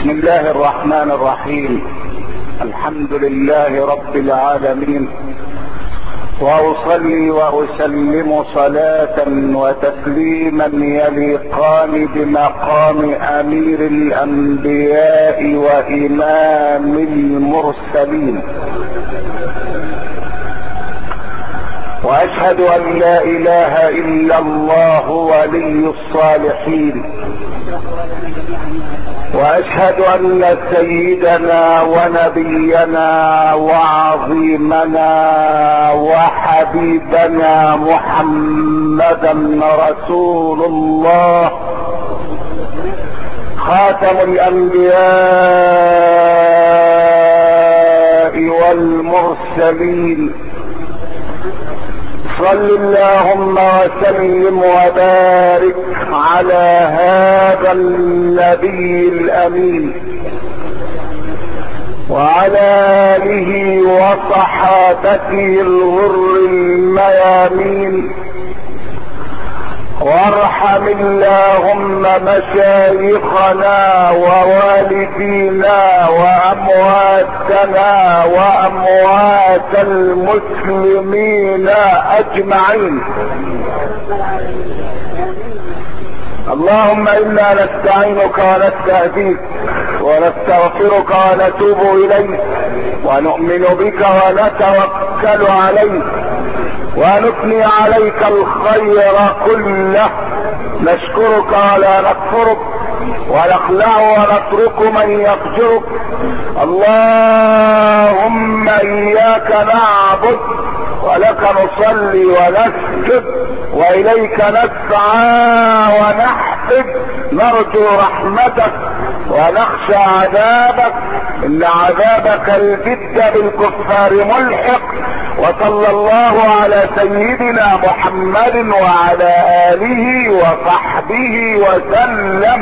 بسم الله الرحمن الرحيم الحمد لله رب العالمين واصلي واسلم صلاه وتسليما يليقان بمقام امير الانبياء وامام المرسلين واشهد ان لا اله الا الله ولي الصالحين واشهد ان سيدنا ونبينا وعظيمنا وحبيبنا محمدا رسول الله خاتم الانبياء والمرسلين صل اللهم وسلم وبارك على هذا النبي الامين وعلى اله وصحابته الغر الميامين وارحم اللهم مشايخنا ووالدينا وامواتنا واموات المسلمين اجمعين اللهم انا نستعينك ونستهديك ونستغفرك ونتوب اليك ونؤمن بك ونتوكل عليك ونثني عليك الخير كله نشكرك ولا نكفرك ونخلع ونترك من يفجرك اللهم اياك نعبد ولك نصلي ونسجد واليك نسعى ونحفد نرجو رحمتك ونخشى عذابك ان عذابك الجد بالكفار ملحق وصلى الله على سيدنا محمد وعلى اله وصحبه وسلم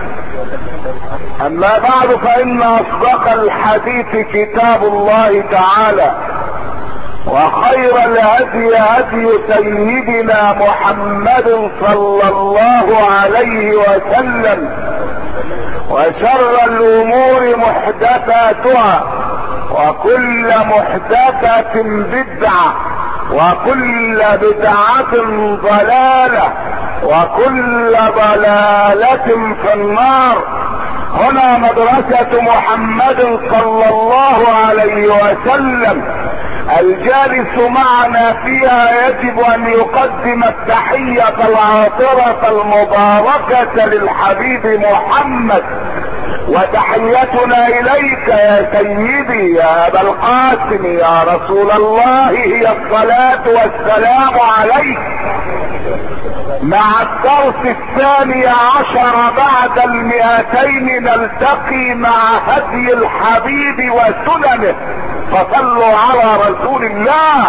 اما بعد فان اصدق الحديث كتاب الله تعالى وخير الهدي هدي سيدنا محمد صلى الله عليه وسلم وشر الامور محدثاتها وكل محدثة بدعة وكل بدعة ضلالة وكل ضلالة في النار هنا مدرسة محمد صلى الله عليه وسلم الجالس معنا فيها يجب ان يقدم التحية العاطرة المباركة للحبيب محمد وتحيتنا اليك يا سيدي يا ابا القاسم يا رسول الله هي الصلاة والسلام عليك مع الدرس الثاني عشر بعد المئتين نلتقي مع هدي الحبيب وسننه فصلوا على رسول الله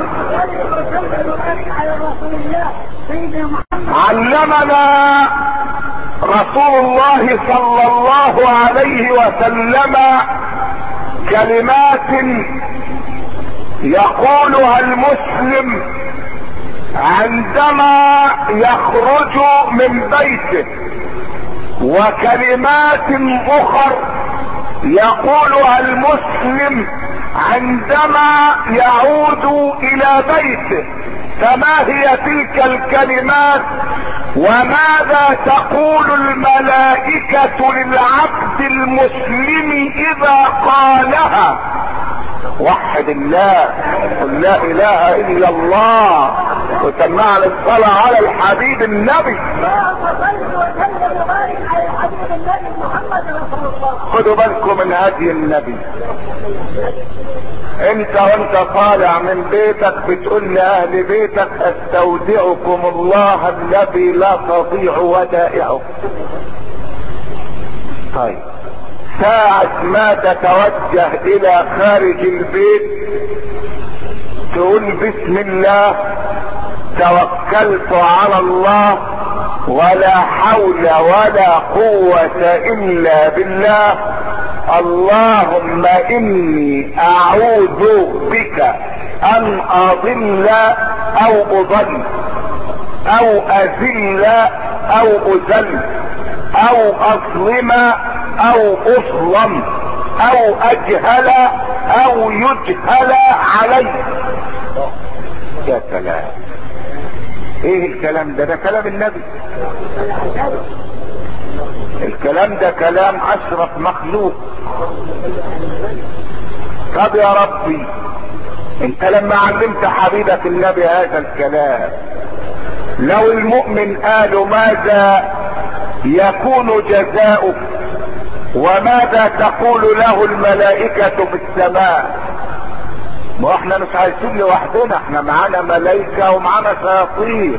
علمنا رسول الله صلى الله عليه وسلم كلمات يقولها المسلم عندما يخرج من بيته وكلمات اخر يقولها المسلم عندما يعود الى بيته فما هي تلك الكلمات وماذا تقول الملائكة للعبد المسلم اذا قالها وحد الله قل لا اله الا الله وسمعنا الصلاة على الحبيب النبي خدوا بالكم من هدي النبي انت وانت طالع من بيتك بتقول لاهل بيتك استودعكم الله الذي لا تضيع ودائعه طيب ساعة ما تتوجه الى خارج البيت تقول بسم الله توكلت على الله ولا حول ولا قوة الا بالله اللهم اني اعوذ بك ان اضل او اضل او اذل او اذل او اظلم او اظلم او اجهل او يجهل علي يا سلام ايه الكلام ده ده كلام النبي الكلام ده كلام اشرف مخلوق طب يا ربي انت لما علمت حبيبك النبي هذا الكلام لو المؤمن قالوا ماذا يكون جزاؤك وماذا تقول له الملائكة في السماء ما احنا مش عايشين لوحدنا احنا معانا ملائكة ومعانا شياطين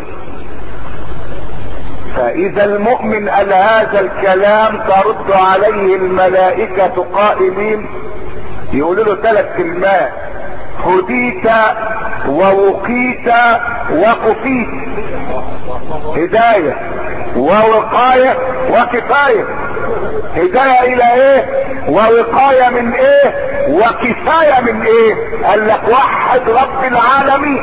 فاذا المؤمن قال هذا الكلام ترد عليه الملائكة قائلين يقولوا له ثلاث كلمات هديت ووقيت وكفيت هداية ووقاية وكفاية هداية الى ايه ووقاية من ايه وكفاية من ايه قال لك وحد رب العالمين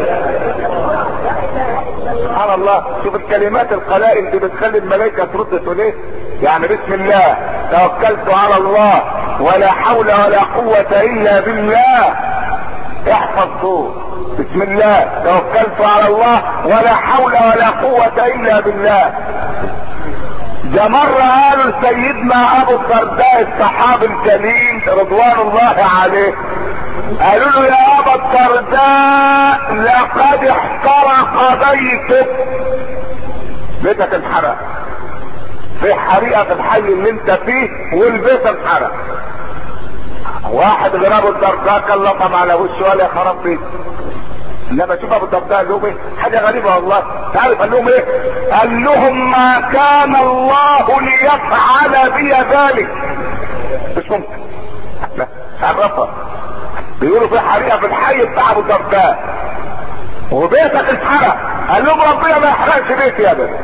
سبحان الله شوف الكلمات القلائل دي بتخلي الملائكة ترد تقول ايه يعني بسم الله توكلت على الله ولا حول ولا قوة الا بالله احفظ دول بسم الله توكلت على الله ولا حول ولا قوة الا بالله ده مرة قالوا لسيدنا ابو الدرداء الصحابي الجليل رضوان الله عليه قالوا له يا ابا الدرداء لقد احترق بيتك بيتك انحرق في حريقة في الحي اللي انت فيه والبيت انحرق واحد غير ابو الدرداء كان لطم على وشه ولا خرب بيت لما اشوف ابو الدرداء قال لهم ايه حاجه غريبه والله تعرف قال لهم ايه قال لهم ما كان الله ليفعل بي ذلك مش ممكن لا عرفها بيقولوا في حريقه في الحي بتاع ابو الدرداء وبيتك اتحرق قال لهم ربنا ما يحرقش بيتي يا بني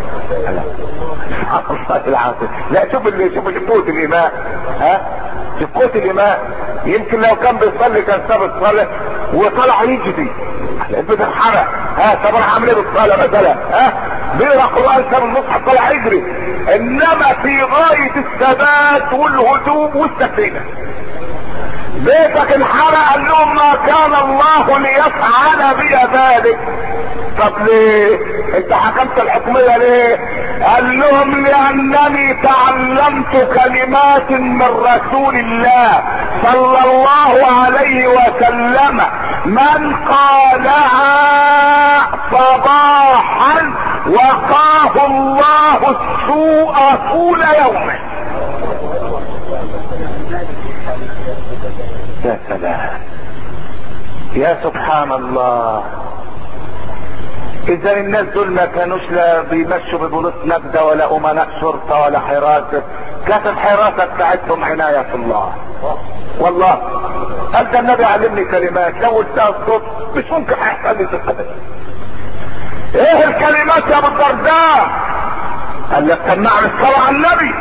الله العظيم لا شوف اللي شوف قوه الايمان ها شوف قوه الايمان يمكن لو كان بيصلي كان ساب الصلاه وطلع يجري البيت انحرق ها طب انا عامل ايه بالصلاه مثلا ها بيقرا قران ساب المصحف طلع يجري انما في غايه الثبات والهدوء والسكينه بيتك انحرق قال لهم ما كان الله ليفعل بي ذلك طب ليه انت حكمت الحكمية ليه قال لهم لانني تعلمت كلمات من رسول الله صلى الله عليه وسلم من قالها صباحا وقاه الله السوء طول يومه يا سلام يا سبحان الله اذا الناس دول ما كانوش لا بيمشوا ببوليس نجدة ولا امناء شرطة ولا حراسة كانت الحراسة بتاعتهم عناية الله والله هل ده النبي علمني كلمات لو قلتها الصوت مش ممكن هيحصل لي ثقة ايه الكلمات يا ابو الدرداء قال لك سمعنا الصلاة على النبي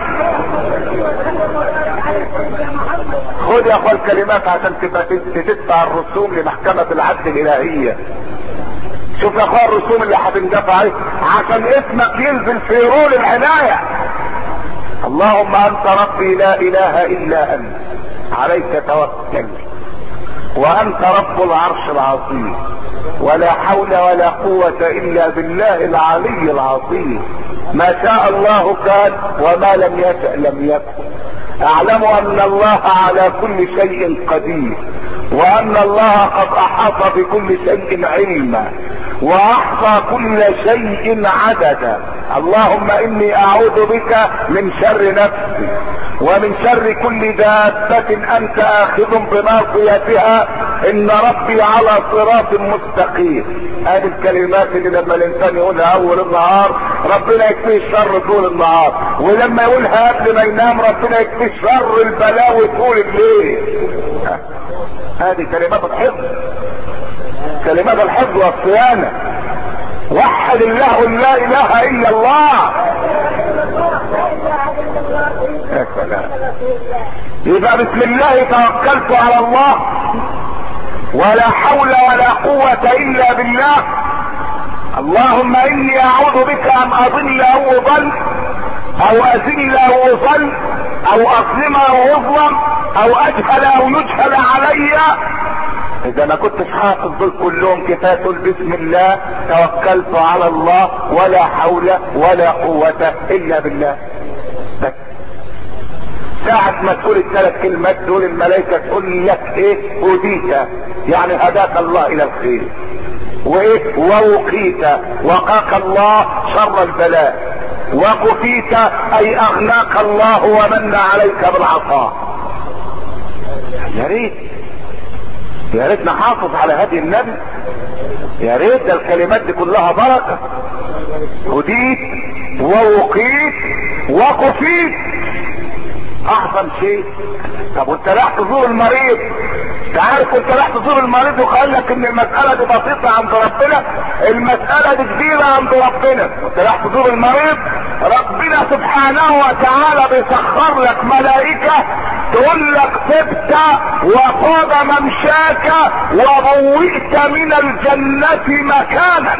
خد يا اخوان الكلمات عشان تبقى تدفع الرسوم لمحكمة العدل الالهية شوف يا اخوان الرسوم اللي هتندفع عليه عشان اسمك ينزل في رول العناية اللهم انت ربي لا اله الا انت عليك توكل وانت رب العرش العظيم ولا حول ولا قوة الا بالله العلي العظيم ما شاء الله كان وما لم يشأ لم يكن اعلم ان الله على كل شيء قدير وان الله قد احاط بكل شيء علما واحصى كل شيء عددا اللهم اني اعوذ بك من شر نفسي ومن شر كل دابة انت اخذ بناصيتها ان ربي على صراط مستقيم هذه الكلمات اللي لما الانسان يقولها اول النهار ربنا يكفيه الشر طول النهار ولما يقولها قبل ما ينام ربنا يكفيه شر البلاوي طول الليل هذه كلمات الحفظ كلمات الحفظ والصيانة وحد الله لا اله الا الله يا سلام يبقى بسم الله توكلت على الله ولا حول ولا قوة الا بالله اللهم اني اعوذ بك ان اضل او اضل او اذل او اظل او اظلم او اظلم او اجهل او يجهل علي اذا ما كنتش حافظ دول كلهم كفايه تقول بسم الله توكلت على الله ولا حول ولا قوه الا بالله بس ساعة ما تقول الثلاث كلمات دول الملائكة تقول لك ايه هديت يعني هداك الله الى الخير وايه ووقيت وقاك الله شر البلاء وكفيت اي اغناك الله ومن عليك بالعطاء يا ريت يا ريت نحافظ على هدي النبي يا ريت ده الكلمات دي كلها بركه هديت ووقيت وكفيت اعظم شيء طب وانت رايح تزور المريض انت عارف وانت رايح تزور المريض وقال لك ان المسألة دي بسيطة عند ربنا المسألة دي كبيرة عند ربنا وانت رايح تزور المريض ربنا سبحانه وتعالى بيسخر لك ملائكة تقول لك طبت وطاب ممشاك وبوئت من الجنة مكانا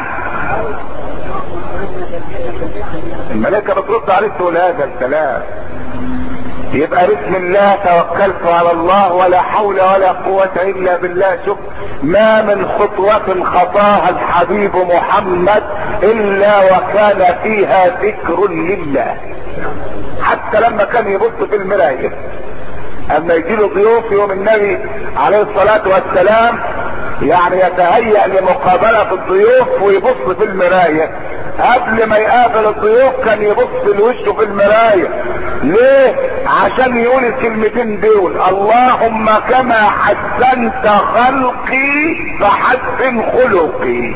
الملائكة بترد عليك تقول هذا الكلام يبقى بسم الله توكلت على الله ولا حول ولا قوة الا بالله شوف ما من خطوة خطاها الحبيب محمد الا وكان فيها ذكر لله حتى لما كان يبص في المراية اما يجي له ضيوف يوم النبي عليه الصلاة والسلام يعني يتهيأ لمقابلة الضيوف ويبص في المراية قبل ما يقابل الضيوف كان يبص لوشه في المراية ليه عشان يقول الكلمتين دول اللهم كما حسنت خلقي فحسن خلقي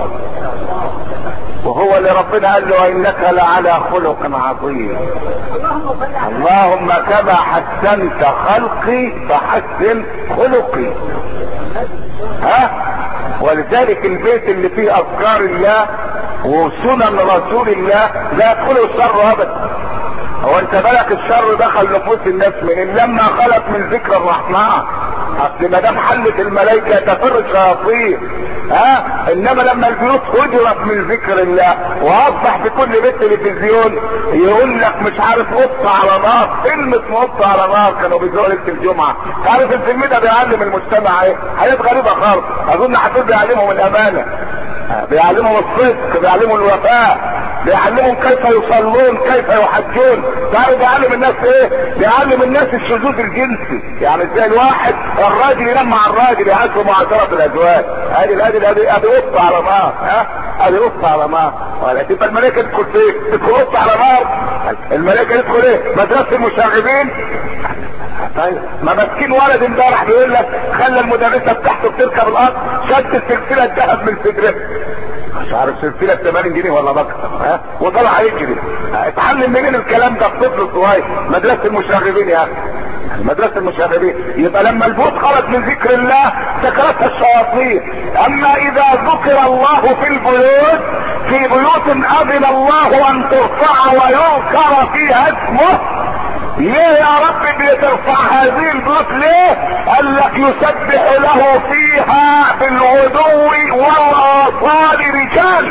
وهو اللي ربنا قال له انك لعلى خلق عظيم اللهم كما حسنت خلقي فحسن خلقي ها ولذلك البيت اللي فيه اذكار الله وسنن رسول الله لا يدخله الشر ابدا هو انت بالك الشر دخل نفوس الناس من لما خلت من ذكر الرحمن اصل ما دام حلت الملائكه تفر الشياطين ها انما لما البيوت هجرت من ذكر الله واصبح في كل بيت تلفزيون يقول لك مش عارف قط على نار فيلم اسمه قط على نار كانوا بيذيعوا ليله الجمعه عارف الفيلم ده بيعلم المجتمع ايه حاجات غريبه خالص اظن حسيت بيعلمهم الامانه بيعلمهم الصدق بيعلمهم الوفاء بيعلمهم كيف يصلون كيف يحجون تعرف بيعلم الناس ايه بيعلم الناس الشذوذ الجنسي يعني ازاي الواحد الراجل ينام مع الراجل يعاشر معاشرة الازواج ادي ادي ادي ادي قط على نار ها ادي قط على نار ولا تبقى الملائكه تدخل فين تدخل قط على نار الملائكه تدخل ايه مدرسه المشاغبين طيب ما مسكين ولد امبارح بيقول لك خلى المدرسه بتاعته بتركب الارض شد السلسله الذهب من صدره مش عارف سلسله ب 80 جنيه ولا اكتر ها وطلع يجري اتعلم منين الكلام ده الطفل الصغير مدرسه المشاغبين يا اخي مدرسة المشاغبين يبقى لما البيوت خرج من ذكر الله سكرتها الشياطين اما اذا ذكر الله في البيوت في بيوت اذن الله ان ترفع ويذكر فيها اسمه ليه يا رب بترفع هذه البيوت ليه قال لك يسبح له فيها بالغدو والاصال رجال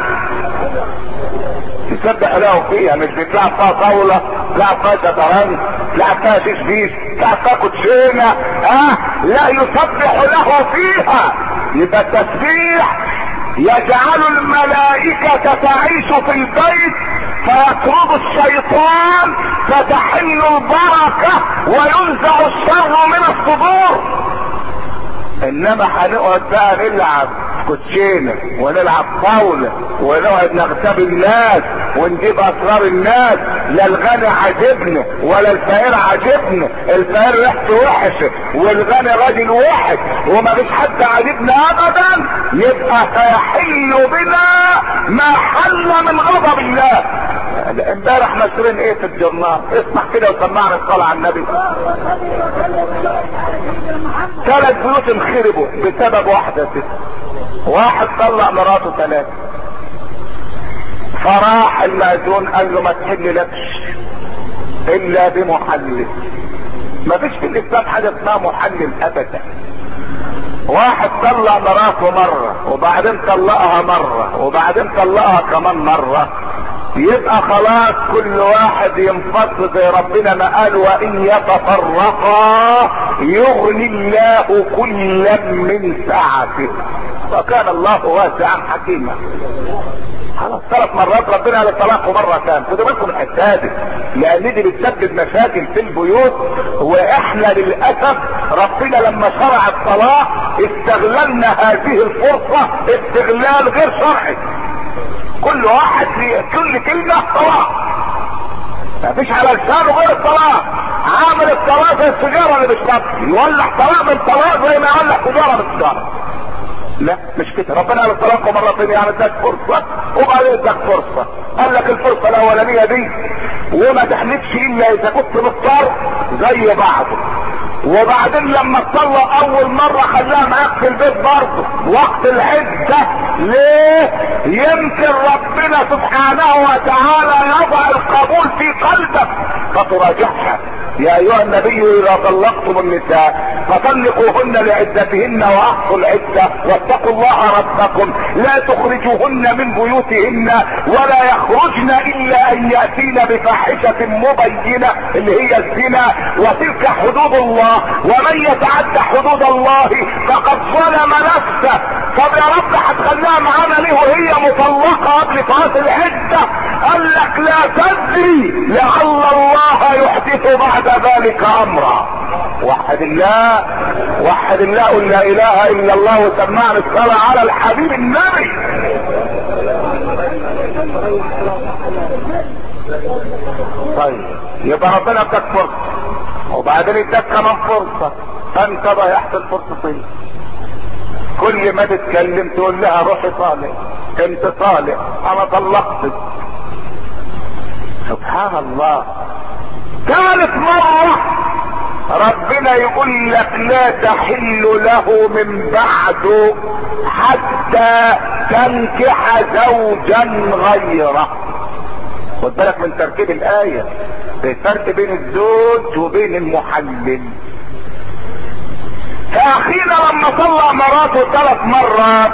يسبح له فيها مش بتلعب فيها طاولة تلعب فيها شطرنج تلعب فيها شيش تلعب فيها كوتشينة اه لا يسبح له فيها يبقى التسبيح يجعل الملائكة تعيش في البيت فيطرد الشيطان فتحل البركة وينزع الشر من الصدور انما هنقعد بقى نلعب كوتشينة ونلعب طاولة ونقعد نغتاب الناس ونجيب اسرار الناس لا الغني عاجبنا ولا الفقير عاجبنا الفقير ريحته وحشة والغني راجل وحش وما فيش حد عاجبنا ابدا يبقى سيحل بنا ما حل من غضب الله امبارح ناشرين ايه في الجرنال اسمع كده وسمعنا الصلاة على النبي ثلاث بيوت انخربوا بسبب واحدة ست واحد طلق مراته ثلاثة فراح المأذون قال له ما تحللكش الا بمحلل ما فيش في الاسلام حاجة اسمها محلل ابدا واحد طلق مراته مرة وبعدين طلقها مرة وبعدين طلقها كمان مرة يبقى خلاص كل واحد ينفض زي ربنا ما قال وان يتفرقا يغني الله كلا من سعته وكان الله واسعا حكيما خلاص ثلاث مرات ربنا قال الطلاق مرة ثانية خدوا بالكم من الحته دي لان دي بتسبب مشاكل في البيوت واحنا للاسف ربنا لما شرع الطلاق استغللنا هذه الفرصة استغلال غير شرعي كل واحد في كل كلمة طلاق مفيش على لسانه غير الطلاق عامل الطلاق زي السجارة اللي بيشربها يولع طلاق من طلاق زي ما يولع سجارة من سجارة لا مش كده ربنا قال الطلاق مرتين يعني اداك فرصة وبعدين اداك فرصة قال لك الفرصة الاولانية دي وما تحلفش الا اذا كنت مضطر زي بعضه وبعدين لما تطلق اول مرة خلاها معاك في البيت برضه وقت العدة ليه يمكن ربنا سبحانه وتعالى يضع القبول في قلبك فتراجعها يا ايها النبي اذا طلقتم النساء فطلقوهن لعدتهن واحصوا العدة واتقوا الله ربكم لا تخرجوهن من بيوتهن ولا يخرجن الا ان يأتين بفاحشة مبينة اللي هي الزنا وتلك حدود الله ومن يتعدى حدود الله فقد ظلم نفسه طب يا رب هتخليها معانا ليه وهي مطلقة قبل فاصل العدة قال لك لا تدري لعل الله يحدث بعد ذلك امرا وحد الله وحد الله قل لا اله الا الله وسمعنا الصلاة على الحبيب النبي طيب يبقى ربنا اداك فرصة وبعدين اداك كمان فرصة فانت ضيعت الفرصتين كل ما تتكلم تقول لها روحي صالح انت صالح انا طلقتك سبحان الله ثالث مرة ربنا يقول لك لا تحل له من بعده حتى تنكح زوجا غيره خد بالك من ترتيب الآية في فرق بين الزوج وبين المحلل فأخينا لما طلع مراته ثلاث مرات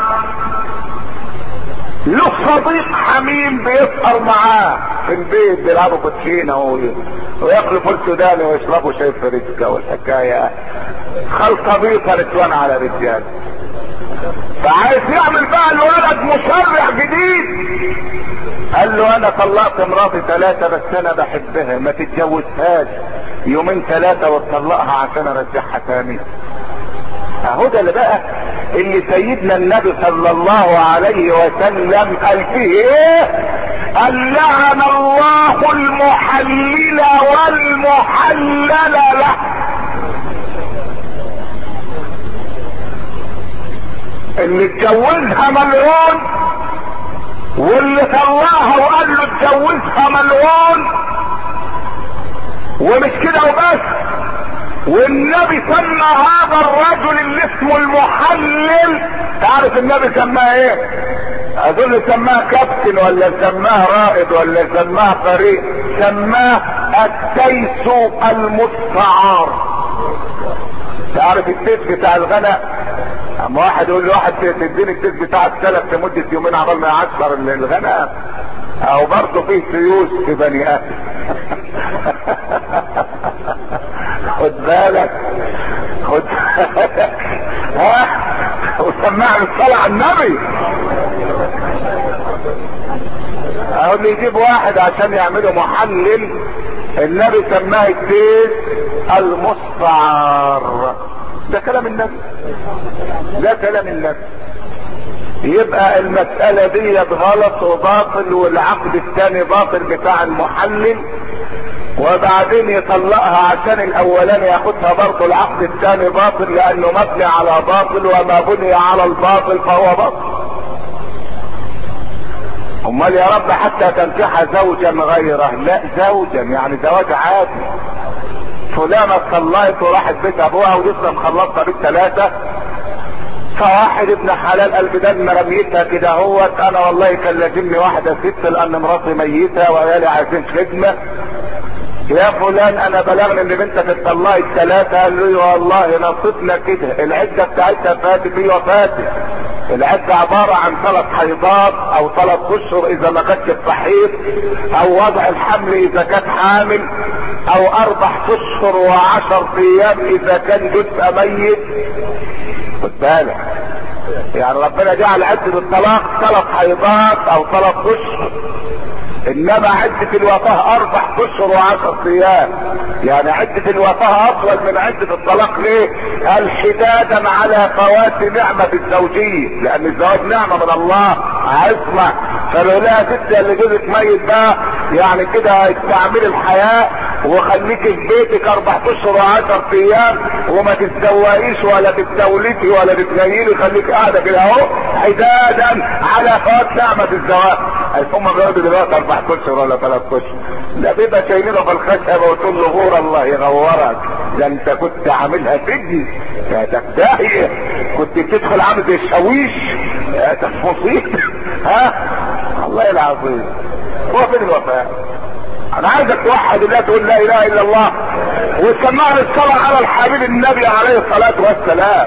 له صديق حميم بيسهر معاه في البيت بيلعبوا كوتشينه وياكلوا فول سوداني ويشربوا شاي فريسكا والحكايه خلطه بيضه نسوان على رجال فعايز يعمل بقى الولد مشرع جديد قال له انا طلقت مراتي ثلاثة بس انا بحبها ما تتجوزهاش يومين ثلاثة وتطلقها عشان ارجعها تاني اهو ده اللي بقى اللي سيدنا النبي صلى الله عليه وسلم قال فيه ايه قال لعن الله المحلل والمحلل له اللي اتجوزها ملعون واللي طلعها وقال له اتجوزها ملعون ومش كده وبس والنبي سمى هذا الرجل اللي اسمه المحلل تعرف النبي سماه ايه اظن سماه كابتن ولا سماه رائد ولا سماه فريق سماه التيس المستعار تعرف التيس بتاع الغنى اما واحد يقول لواحد تديني التيس بتاع السلف لمدة يومين عقبال ما يعشر الغنى او برضه فيه سيوس في بني ادم خد بالك خد ها وسمعني الصلاة على النبي اقول لي يجيب واحد عشان يعمله محلل النبي سماه التيس المستعار ده كلام النبي ده كلام النبي يبقى المسألة دي غلط وباطل والعقد الثاني باطل بتاع المحلل وبعدين يطلقها عشان الاولاني ياخدها برضه العقد الثاني باطل لانه مبني على باطل وما بني على الباطل فهو باطل امال يا رب حتى تنكح زوجا غيره لا زوجا يعني زواج عادي فلانة صليت وراحت بيت ابوها ولسه مخلصها بالثلاثة فواحد ابن حلال قال بدل رميتها كده هوت انا والله كان لازمني واحدة ست لان مراتي ميتة وعيالي عايزين خدمة يا فلان انا بلغني ان بنتك اتطلقت ثلاثة قال له والله نصيبنا كده العدة بتاعتها فاتت هي وفاتت العدة عبارة عن ثلاث حيضات او ثلاث اشهر اذا ما كانتش التحيض او وضع الحمل اذا كانت حامل او اربع اشهر وعشر ايام اذا كان جزء ميت خد بالك يعني ربنا جعل عدة الطلاق ثلاث حيضات او ثلاث اشهر انما عدة الوفاة اربع اشهر وعشر ايام يعني عدة الوفاة اطول من عدة الطلاق ليه قال حدادا على فوات نعمة الزوجية لان الزواج نعمة من الله عصمة فلو لا ست اللي جوزك ميت بقى يعني كده استعمل الحياة وخليك في بيتك اربع اشهر وعشر ايام وما تتزوقيش ولا تتولدي ولا تتنيلي خليك قاعده كده اهو حدادا على فوات نعمه الزواج هم بيقعدوا دلوقتي اربع اشهر ولا ثلاث اشهر ده بيبقى شايلينه في الخشبه وتقول له غور الله يغورك ده انت كنت عاملها تجي يا تكداهيه كنت بتدخل عامل زي الشاويش يا تفصيل ها الله العظيم هو فين الوفاء انا عايزك توحد الله تقول لا اله الا الله وتسمعني الصلاة على الحبيب النبي عليه الصلاة والسلام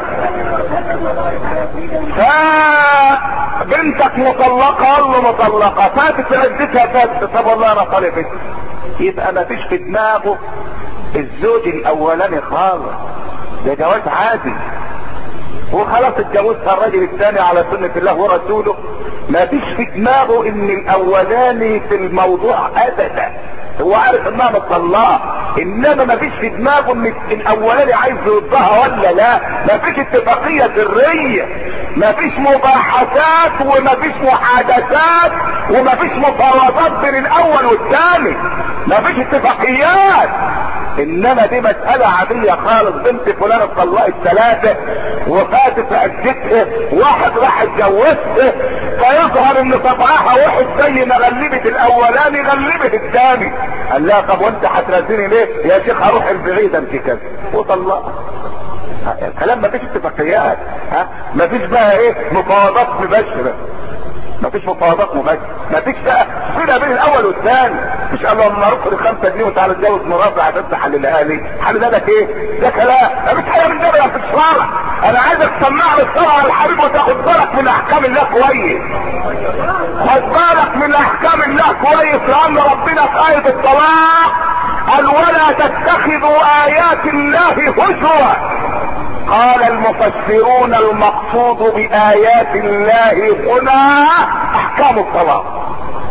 فبنتك مطلقة الله مطلقة فاتت عدتها فاتت طب والله انا طالب يبقى ما فيش في دماغه الزوج الاولاني خالص ده جواز عادي وخلاص اتجوزها الراجل الثاني على سنة الله ورسوله ما فيش في دماغه ان الاولاني في الموضوع ابدا هو عارف انها مطلقه انما ما فيش في دماغه ان الاولاني عايز يردها ولا لا ما فيش اتفاقيه سريه ما فيش مباحثات وما فيش محادثات وما فيش مفاوضات بين الاول والثاني ما فيش اتفاقيات انما دي مسألة عادية خالص بنت فلانة اتطلقت ثلاثة وفاتت عدتها واحد راح اتجوزها فيظهر ان طبعها وحش زي ما غلبت الاولاني غلبت الثاني قال لها طب وانت هترازيني ليه يا شيخ هروح البعيد انت كذا وطلقها الكلام ما فيش اتفاقيات ها ما فيش بقى ايه مفاوضات مباشره ما فيش مفاوضات مباشره ما فيش بقى صله بين الاول والثاني مش قال له اما ارفض الخمسه جنيه وتعالى اتجوز مراتي عشان تحللها لي حللها لك ايه ده كلام ده مش حاجه من ده في الشرع انا عايزك تسمعني الصلاه على الحبيب وتاخد بالك من احكام الله كويس خد بالك من احكام الله كويس لان ربنا في ايه الطلاق قال ولا تتخذوا ايات الله هزوا قال المفسرون المقصود بآيات الله هنا أحكام الطلاق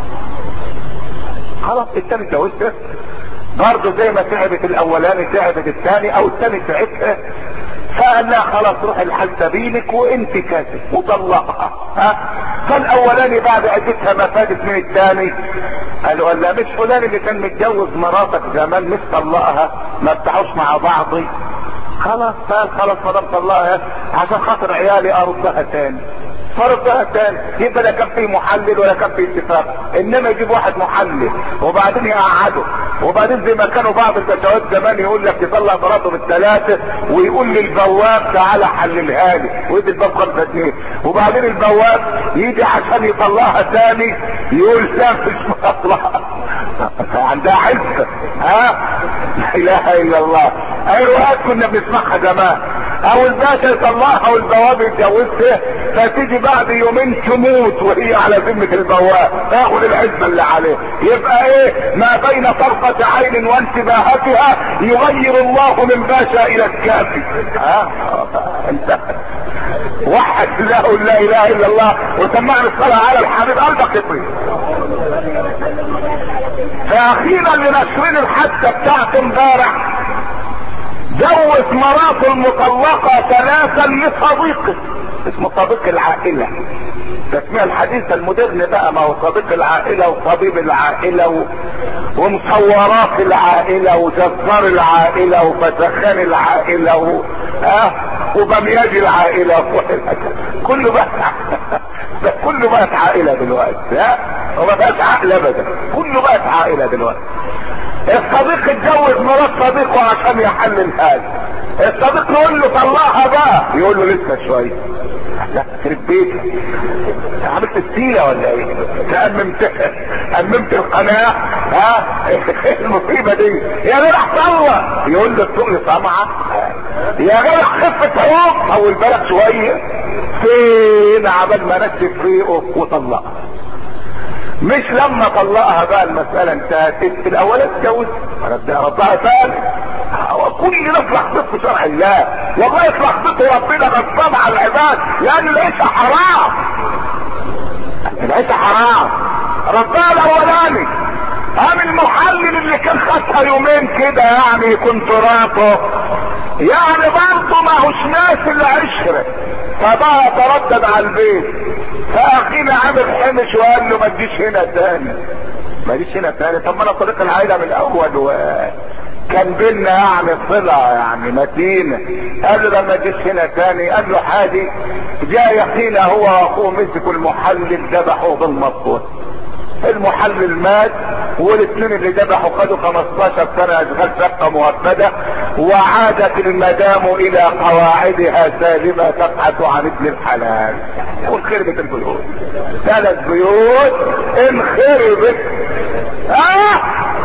خلاص التاني اتجوزت برضه زي ما تعبت الاولاني تعبت الثاني او الثاني تعبت فقال لا خلاص روح الحال سبيلك وانت كاتب وطلقها ها فالاولاني بعد عدتها ما فاتت من الثاني قالوا لا مش فلان اللي كان متجوز مراتك زمان مش طلقها ما بتعوش مع بعضي خلاص قال خلاص ما دام طلقها عشان خاطر عيالي اردها تاني فردها تاني يبقى لا كان في محلل ولا كان في اتفاق انما يجيب واحد محلل وبعدين يقعده وبعدين زي ما كانوا بعض الفتوات زمان يقول لك يطلع مراته بالثلاثه ويقول للبواب تعالى حللها لي ويدي الباب خمسه جنيه وبعدين البواب يجي عشان يطلعها تاني يقول لا مش مطلعها عندها حس ها لا اله الا الله اي روايات كنا بنسمعها زمان او الباشا يطلعها والبواب يتجوزها فتيجي بعد يومين تموت وهي على ذمة البواب تاخد العزمة اللي عليه يبقى ايه ما بين طرفة عين وانتباهتها يغير الله من باشا الى الكافي ها انت وحد له لا اله الا الله وسمعنا الصلاة على الحبيب قلبك يطير فاخيرا لنشرين الحادثة بتاعت امبارح جوز مراته المطلقة ثلاثا لصديقه اسمه صديق العائلة تسمية الحديث المودرن بقى ما هو صديق العائلة وطبيب العائلة و... ومصورات العائلة وجزار العائلة وفسخان العائلة و... اه وبمياج العائلة و... كله بقى ده كله بقت عائلة دلوقتي ها وما بقاش عقل ابدا كله بقت عائلة دلوقتي الصديق اتجوز مرات صديقه عشان يحلل هذا الصديق يقول له طلعها بقى يقول له لسه شويه لا خرب بيتك عملت السيلة ولا ايه تأممت أممت القناة ها المصيبة دي يا جدع صلى يقول له السوق سمعة يا جدع خفة عيوب طول بالك شوية سنتين عبال ما نشف ريقه وطلقها مش لما طلقها بقى المسألة انتهت الاول اتجوز ربها ثاني كل ده يصلح في شرع الله والله يصلح بيته ربنا غصب على العباد لان العيشة حرام العيشة حرام ربنا الاولاني قام المحلل اللي كان خدها يومين كده يعني يكون تراثه يعني برضه ما هوش ناس العشرة فبقى تردد على البيت فاخينا عامر حمش وقال له ما تجيش هنا تاني ما تجيش هنا تاني طب ما انا طريق العائله من الاول و كان بينا يعني صلة يعني متينة قال له لما تجيش هنا تاني قال له حادي جاء يخينا هو واخوه مسكوا المحلل ذبحوه بالمصفوط المحلل مات والاثنين اللي ذبحوا خدوا 15 سنة اشغال شقة مؤبدة وعادت المدام الى قواعدها سالمة تبحث عن ابن الحلال وانخربت البيوت ثلاث بيوت انخربت آه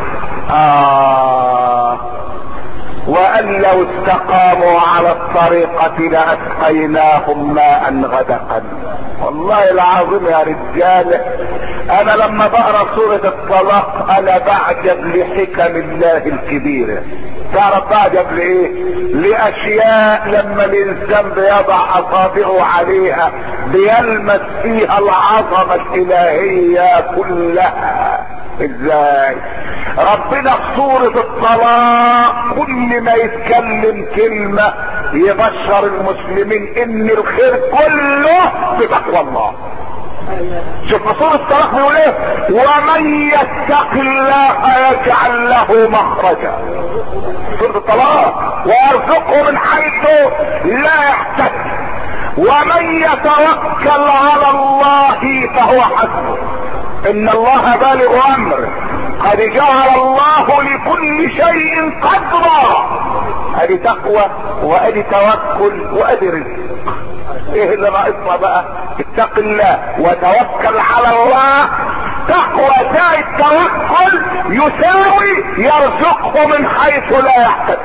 آه وأن لو استقاموا على الطريقة لأسقيناهم ماء غدقا والله العظيم يا رجال أنا لما بقرأ سورة الطلاق أنا بعجب لحكم الله الكبيرة تعرف بعجب لإيه؟ لأشياء لما الإنسان بيضع أصابعه عليها بيلمس فيها العظمة الإلهية كلها ازاي ربنا في سورة الطلاق كل ما يتكلم كلمة يبشر المسلمين ان الخير كله بتقوى الله شوف في سورة الطلاق بيقول ايه ومن يتق الله يجعل له مخرجا سورة الطلاق ويرزقه من حيث لا يحتسب ومن يتوكل على الله فهو حسبه ان الله بالغ امر قد جعل الله لكل شيء قدرا ادي تقوى وادي توكل وادي رزق ايه اللي ناقصنا بقى اتق الله وتوكل على الله تقوى زائد توكل يساوي يرزقه من حيث لا يحتسب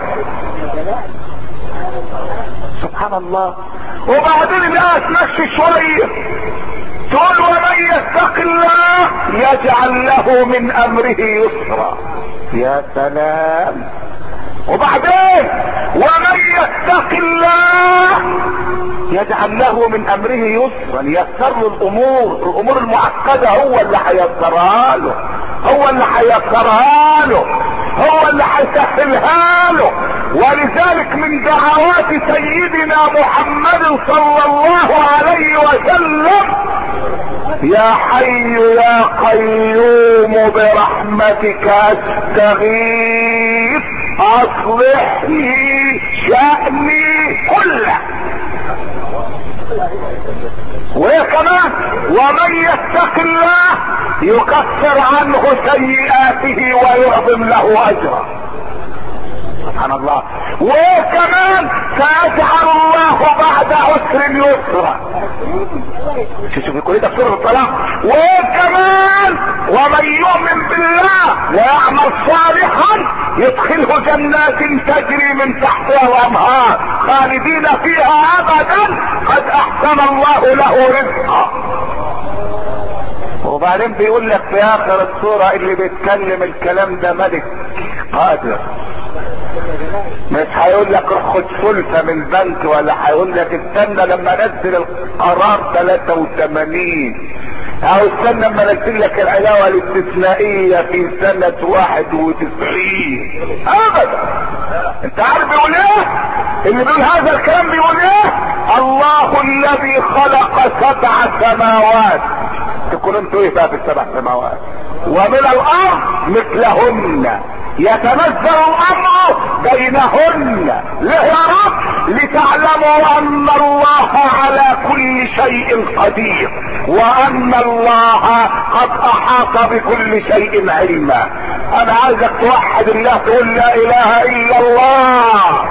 سبحان الله وبعدين بقى تمشي شويه تقول ومن يتق الله يجعل له من امره يسرا يا سلام وبعدين ومن يتق الله يجعل له من امره يسرا يسر له الامور الامور المعقده هو اللي هيسرها له هو اللي هيسرها له هو اللي هيسهلها له ولذلك من دعوات سيدنا محمد صلى الله عليه وسلم يا حي يا قيوم برحمتك استغيث اصلح لي شأني كله وهي كمان ومن يتق الله يكفر عنه سيئاته ويعظم له اجرا سبحان الله وكمان سيجعل الله بعد عسر يسرا شوف كل ده في سوره الطلاق وكمان ومن يؤمن بالله ويعمل صالحا يدخله جنات تجري من تحتها الانهار خالدين فيها ابدا قد احسن الله له رزقا وبعدين بيقول لك في اخر السوره اللي بيتكلم الكلام ده ملك قادر مش هيقول لك روح خد سلفه من البنك ولا هيقول لك استنى لما انزل القرار 83 او استنى لما انزل لك العلاوه الاستثنائيه في سنه 91 ابدا انت عارف بيقول ايه اللي بيقول هذا الكلام بيقول ايه الله الذي خلق سبع سماوات تكون انتوا ايه بقى في السبع سماوات ومن الارض مثلهن يتنزل الامر بينهن ليه يا رب لتعلموا ان الله على كل شيء قدير وان الله قد احاط بكل شيء علما انا عايزك توحد الله تقول لا اله الا الله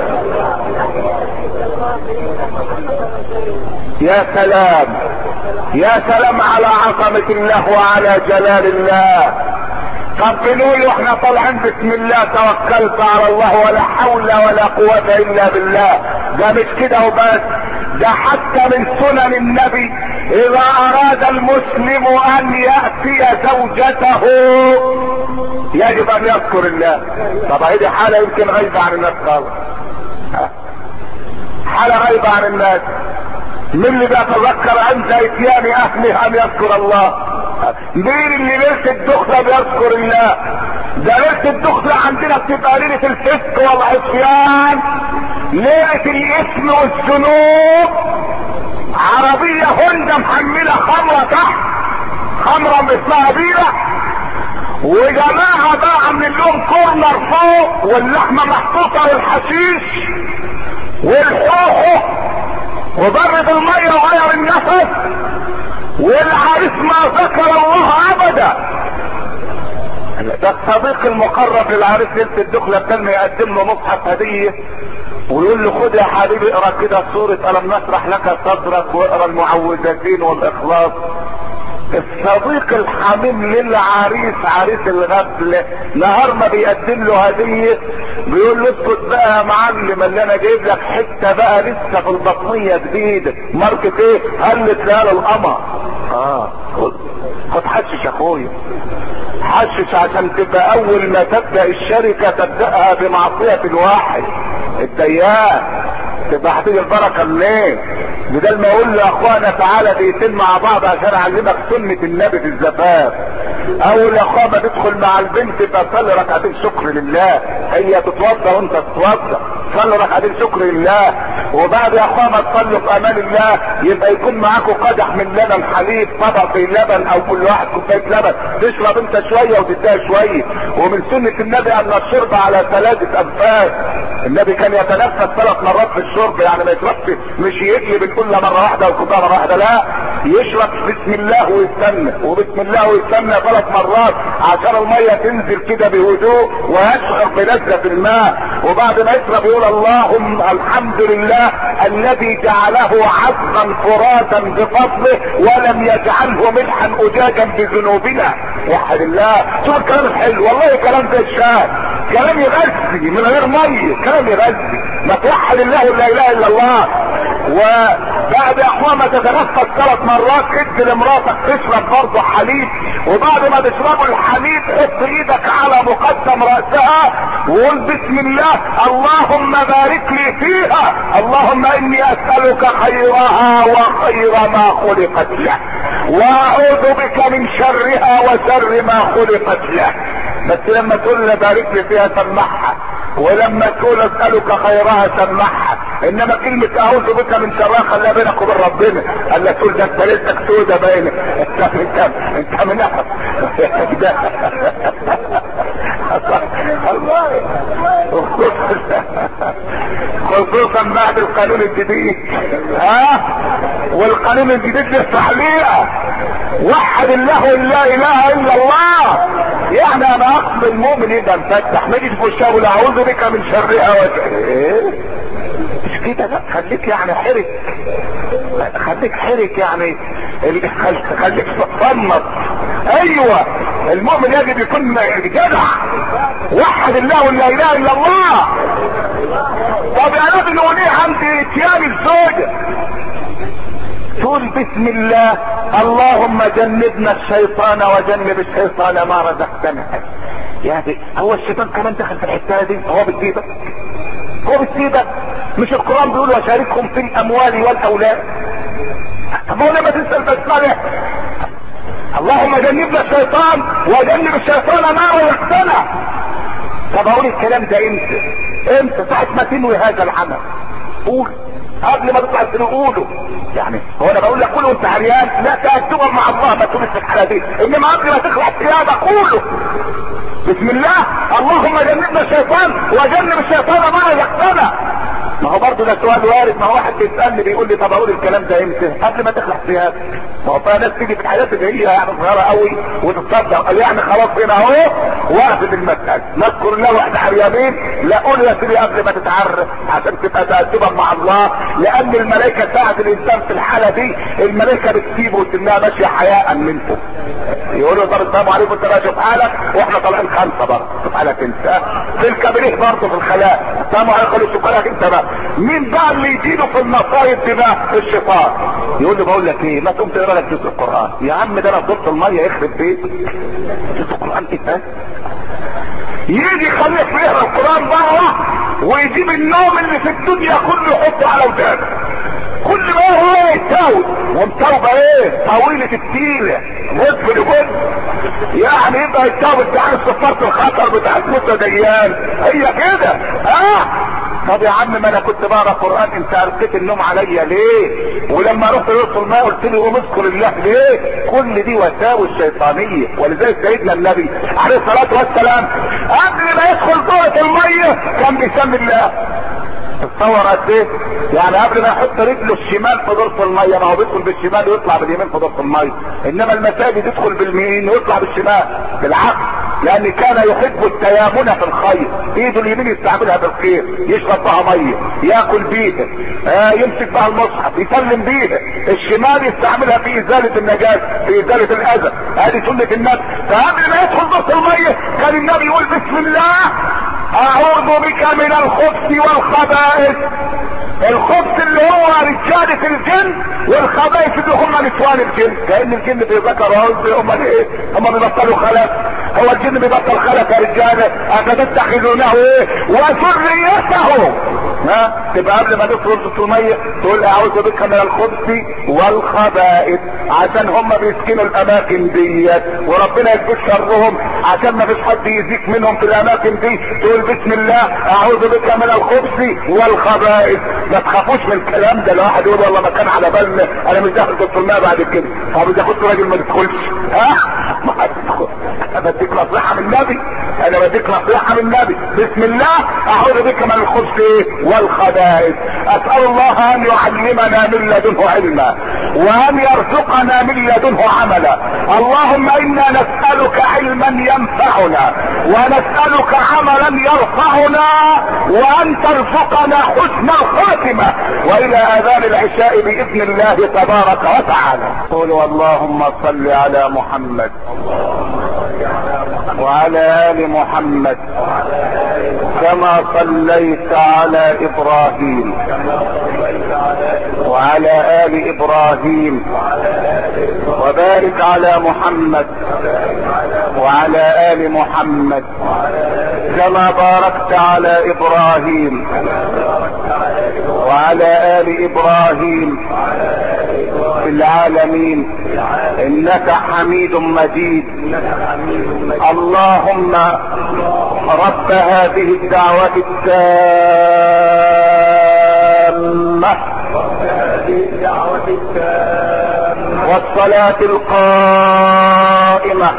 يا سلام يا سلام على عظمة الله وعلى جلال الله طب بنقول واحنا طالعين بسم الله توكلت على الله ولا حول ولا قوة الا بالله ده مش كده وبس ده حتى ذلك من سنن النبي اذا اراد المسلم ان يأتي زوجته يجب ان يذكر الله طب هذه حالة يمكن غايبة عن الناس خالص حالة غايبة عن الناس من اللي بيتذكر عند اتيان اهله ان يذكر الله مين اللي ليله الدخلة بيذكر الله ده ليله الدخلة عندنا بتبقى ليله الفسق والعصيان ليله الاثم والذنوب عربية هوندا محملة خمرة تحت خمرة اسمها بيرة وجماعة بقى عاملين لهم كورنر فوق واللحمة محطوطة والحشيش والحوحه وبرد المية وغير النفس والعريس ما ذكر الله ابدا ده الصديق المقرب للعريس ليله الدخله كان يقدم له مصحف هديه ويقول له خد يا حبيبي اقرا كده سوره الم نشرح لك صدرك واقرا المعوذتين والاخلاص الصديق الحميم للعريس عريس الغفل نهار ما بيقدم له هديه بيقول له اسكت بقى يا معلم اللي انا جايب لك حته بقى لسه في البطنيه جديده ماركه ايه؟ هلت ليالي القمر اه خد خد حشش يا اخويا حشش عشان تبقى اول ما تبدا الشركه تبداها بمعصيه الواحد الديان تبقى هتيجي البركه منين؟ بدل ما اقول له يا اخوانا تعالى دقيقتين مع بعض عشان اعلمك سنه النبي في الزفاف اول يا اخوان ما تدخل مع البنت يبقى صلي ركعتين شكر لله هي تتوضا وانت تتوضا صلي ركعتين شكر لله وبعد يا اخوان ما تصلوا في امان الله يبقى يكون معاكم قدح من لبن حليب طبق في لبن او كل واحد كوبايه لبن تشرب انت شويه وتديها شويه ومن سنه النبي ان الشرب على ثلاثه انفاس النبي كان يتنفس ثلاث مرات في الشرب يعني ما يشربش مش يقلب الكل مره واحده والكوبايه مره واحده لا يشرب بسم الله ويستنى وبسم الله ويستنى ثلاث مرات عشان الميه تنزل كده بهدوء ويشعر بلذة الماء وبعد ما يشرب يقول اللهم الحمد لله الذي جعله عذبا فراتا بفضله ولم يجعله ملحا اجاجا بذنوبنا وحد الله شوف الكلام الحلو والله كلام زي الشاي كلام يغذي من غير ميه كلام يغذي ما توحد الله ولا اله الا الله وبعد يا اخوان ما تتنفس ثلاث مرات ادي لمراتك تشرب برضه حليب وبعد ما تشربوا الحليب حط ايدك على مقدم رأسها وقول بسم الله اللهم بارك لي فيها اللهم اني اسألك خيرها وخير ما خلقت له واعوذ بك من شرها وشر ما خلقت له بس لما تقول لي بارك لي فيها سمعها ولما تقول اسألك خيرها سمعها انما كلمة اعوذ بك من شرها خليها بينك وبين ربنا قال لك تقول ده انت لسه سودة باينة انت انت انت من خصوصا بعد القانون الجديد ها والقانون الجديد لسه حليقة وحد الله لا اله الا الله يعني انا اقصد المؤمن يبقى مفتح ما يجيش في وشه ولا اعوذ بك من شرها وشر ايه مش كده لا خليك يعني حرك خليك حرك يعني خليك صمت ايوه المؤمن يجب يكون جدع وحد الله ولا اله الا الله طب يا راجل نقول ايه عند اتيان الزوجه تقول بسم الله اللهم جنبنا الشيطان وجنب الشيطان ما رزقتنا يا دي هو الشيطان كمان دخل في الحته دي هو بتسيبك هو بتسيبك مش القران بيقول وشاركهم في الاموال والاولاد طب هو لما تسال بسمله اللهم جنبنا الشيطان وجنب الشيطان ما رزقتنا طب اقول الكلام ده امتى امتى ساعه ما تنوي هذا العمل قول قبل ما تطلع تقوله يعني هو انا بقول لك قول وانت عريان لا تأدبا مع الله ما تقولش في الحاله دي انما قبل ما تخلع الثياب قوله بسم الله اللهم جنبنا الشيطان وجنب الشيطان ما رزقتنا ما هو برضه ده سؤال وارد ما هو واحد بيسالني بيقول لي طب اقول الكلام ده امتى قبل ما تخلع ثياب ما هو فيها ناس تيجي في الحياه اللي هي يعني صغيره قوي وتتصدق قال يعني خلاص هنا اهو وقفت المساله نذكر الله واحنا عريانين لا قول يا سيدي قبل ما تتعرف عشان تبقى تأدبا مع الله لان الملائكه ساعه الانسان في الحاله دي الملائكه بتسيبه وتنها ماشيه حياء منكم يقولوا طب السلام عليكم انت بقى شوف حالك واحنا طالعين خمسه برضه شوف حالك انت في الكبريت برضه في الخلاء السلام عليكم شوف حالك انت بقى مين بقى اللي يجيله في المصايب دي بقى الشيطان يقول له بقول لك ايه ما تقوم تقرا لك جزء القران يا عم ده انا فضلت الميه يخرب بيتك جزء القران ايه يجي يخليك يقرا القران بره ويجيب النوم اللي في الدنيا كله يحطه على ودانه كل ما هو يتاوب والتوبه ايه طويله التيله غصب لغصب يعني يبقى التوبه بتاع صفاره الخطر بتاع موسى ديان هي كده ها طب يا عم ما انا كنت بقرا قران انت القيت النوم عليا ليه ولما رحت لوصل الماء قلت لي قوم اذكر الله ليه كل دي وساوس شيطانيه ولذلك سيدنا النبي عليه الصلاه والسلام قبل ما يدخل دورة الميه كان بيسمي الله تصور قد ايه يعني قبل ما يحط رجله الشمال في دورة المية ما هو بيدخل بالشمال ويطلع باليمين في دورة المية انما المساجد يدخل باليمين ويطلع بالشمال بالعكس لان كان يحب التيامن في الخير ايده اليمين يستعملها بالخير يشرب بها ميه ياكل بيها آه يمسك بها المصحف يسلم بيها الشمال يستعملها في ازاله النجاسه في ازاله الاذى هذه سنه النبي فقبل ما يدخل دورة المية كان النبي يقول بسم الله اعوذ بك من الخبث والخبائث الخبث اللي هو رجالة الجن والخبائث اللي هم نسوان الجن كأن الجن بيذكر هم ايه هم بيبطلوا خلف هو الجن بيبطل خلف يا رجالة افتتخذونه ايه وذريته ها تبقى قبل ما تدخل في المية تقول اعوذ بك من الخبث والخبائث عشان هم بيسكنوا الاماكن ديت وربنا يكفي شرهم عشان ما فيش حد يزيك منهم في الاماكن دي تقول بسم الله اعوذ بك من الخبث والخبائث ما تخافوش من الكلام ده الواحد يقول والله ما كان على بالنا انا مش داخل في الماء بعد كده طب اذا كنت راجل ما تدخلش ها ما هتدخل انا بديك نصيحه من النبي انا بديك نصيحه من النبي بسم الله اعوذ بك من الخبث والخبائث اسال الله ان يعلمنا من لدنه علما وان يرزقنا من لدنه عملا اللهم انا نسالك علما ينفعنا ونسالك عملا يرفعنا وان ترزقنا حسن الخاتمه والى اذان العشاء باذن الله تبارك وتعالى قولوا اللهم صل على محمد وعلى ال محمد كما صليت على ابراهيم وعلى ال ابراهيم وبارك على محمد وعلى ال محمد كما باركت على ابراهيم وعلى ال ابراهيم في العالمين انك حميد مجيد اللهم رب هذه الدعوة التامة والصلاة القائمة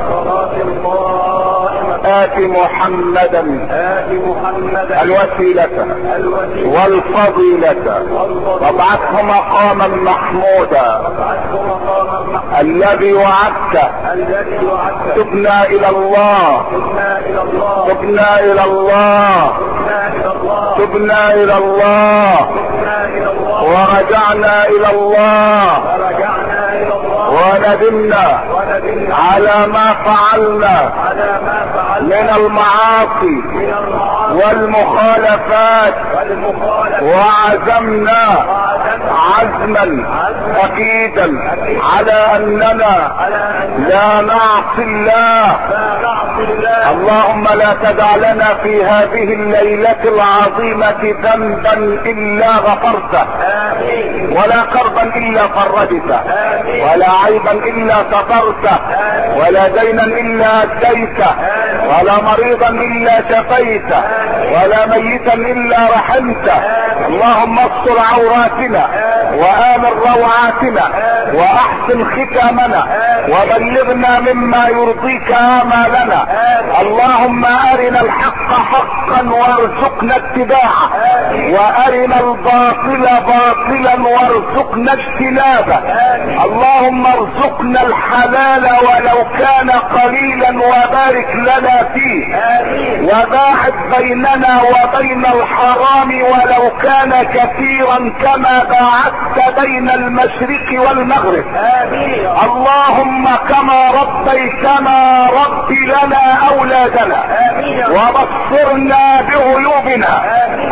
آت محمدا آت محمدا الوسيلة الوسيلة والفضيلة وابعثه مقاما محمودا وابعثه مقاما محمودا الذي وعدته الذي وعدته تبنا الى الله تبنا الى الله تبنا الى الله تبنا الى الله تبنا الى الله تبنا الى الله ورجعنا الى الله ورجعنا الى الله وندمنا وندمنا على ما فعلنا على ما فعلنا من المعاصي من المعاصي والمخالفات والمخالفة وعزمنا وعزمنا عزما اكيدا على اننا على ان لا نعصي الله لا نعصي الله اللهم لا تدع لنا في هذه الليلة العظيمة ذنبا الا غفرته امين ولا كربا الا فرجته امين ولا عيبا الا سترته ولا دينا الا اديته ولا مريضا الا شفيته ولا ميتا الا رحمته اللهم استر عوراتنا وامن روعاتنا واحسن ختامنا وبلغنا مما يرضيك امالنا اللهم ارنا الحق حقا وارزقنا اتباعه وارنا الباطل باطلا وارزقنا اجتنابه اللهم ارزقنا الحلال ولو كان قليلا وبارك لنا فيه وباعد بيننا وبين الحرام ولو كان كثيرا كما باعدت بين المشرق والمغرب امين اللهم كما ربيتنا رب لنا اولادنا امين وبصرنا بعيوبنا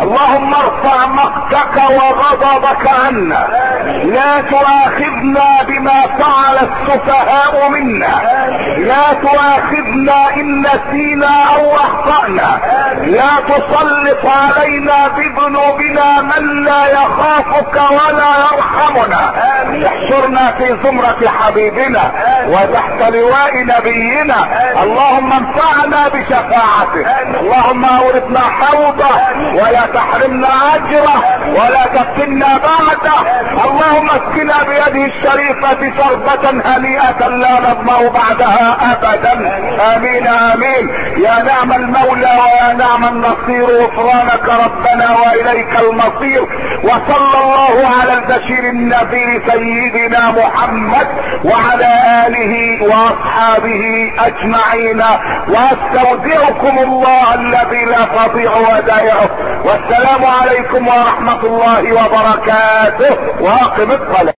اللهم ارفع مقتك وغضبك عنا لا تؤاخذنا بما فعل السفهاء منا لا تؤاخذنا ان نسينا او اخطأنا لا تسلط علينا بذنوبنا من لا يخافك ولا يرحمنا احشرنا في زمرة حبيبنا وتحت لواء نبينا اللهم انفعنا بشفاعته اللهم اورثنا حوضه ولا تحرمنا اجره ولا تفتنا بعده اللهم اسقنا بيده الشريفة شربة هنيئة لا نظمأ بعدها ابدا امين امين يا نعم المولى ويا نعم النصير غفرانك ربنا واليك المصير وصلى الله على البشير النذير سيدنا محمد وعلى اله واصحابه اجمعين واستودعكم الله الذي لا تضيع ودائعه والسلام عليكم ورحمة الله وبركاته واقم الصلاة